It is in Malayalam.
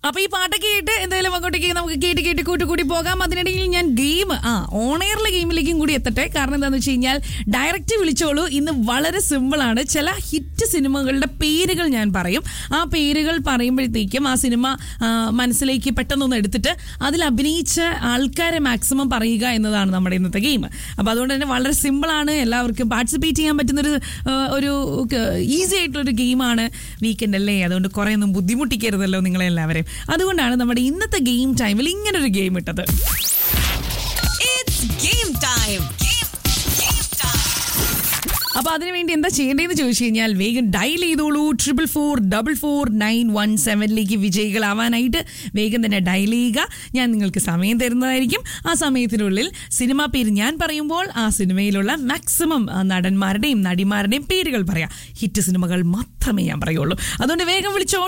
അപ്പൊ ഈ പാട്ടൊക്കെ കേട്ട് എന്തായാലും അങ്ങോട്ടേക്ക് നമുക്ക് കേട്ട് കേട്ട് കൂട്ടി കൂടി പോകാം അതിനിടയിൽ ഞാൻ ഗെയിം ആ ഓണയറിലെ ഗെയിമിലേക്കും കൂടി എത്തട്ടെ കാരണം എന്താണെന്ന് വെച്ച് കഴിഞ്ഞാൽ ഡയറക്റ്റ് വിളിച്ചോളൂ ഇന്ന് വളരെ സിമ്പിൾ ആണ് ചില ഹിറ്റ് സിനിമകളുടെ പേരുകൾ ഞാൻ പറയും ആ പേരുകൾ പറയുമ്പോഴത്തേക്കും ആ സിനിമ ആ, മനസ്സിലേക്ക് പെട്ടെന്നൊന്ന് എടുത്തിട്ട് അതിൽ അഭിനയിച്ച ആൾക്കാരെ മാക്സിമം പറയുക എന്നതാണ് നമ്മുടെ ഇന്നത്തെ ഗെയിം അപ്പോൾ അതുകൊണ്ട് തന്നെ വളരെ സിമ്പിളാണ് എല്ലാവർക്കും പാർട്ടിസിപ്പേറ്റ് ചെയ്യാൻ പറ്റുന്നൊരു ആ, ഒരു ഈസി ആയിട്ടുള്ളൊരു ഗെയിമാണ് വീക്കെൻഡ് അല്ലേ അതുകൊണ്ട് കുറേ ഒന്നും ബുദ്ധിമുട്ടിക്കരുതല്ലോ നിങ്ങളെല്ലാവരെയും അതുകൊണ്ടാണ് നമ്മുടെ ഇന്നത്തെ ഗെയിം ടൈമിൽ ഇങ്ങനൊരു ഗെയിം ഇട്ടത് It's game time. Game, game time. അപ്പൊ അതിനുവേണ്ടി എന്താ ചെയ്യേണ്ടതെന്ന് ചോദിച്ചു കഴിഞ്ഞാൽ വേഗം ഡയൽ ചെയ്തോളൂ triple four double four nine one സെവനിലേക്ക് വിജയികളാവാനായിട്ട് വേഗം തന്നെ ഡയൽ ചെയ്യുക ഞാൻ നിങ്ങൾക്ക് സമയം തരുന്നതായിരിക്കും ആ സമയത്തിനുള്ളിൽ സിനിമാ പേര് ഞാൻ പറയുമ്പോൾ ആ സിനിമയിലുള്ള മാക്സിമം നടന്മാരുടെയും നടിമാരുടെയും പേരുകൾ പറയാം ഹിറ്റ് സിനിമകൾ മാത്രമേ ഞാൻ പറയുള്ളൂ അതുകൊണ്ട് വേഗം വിളിച്ചോ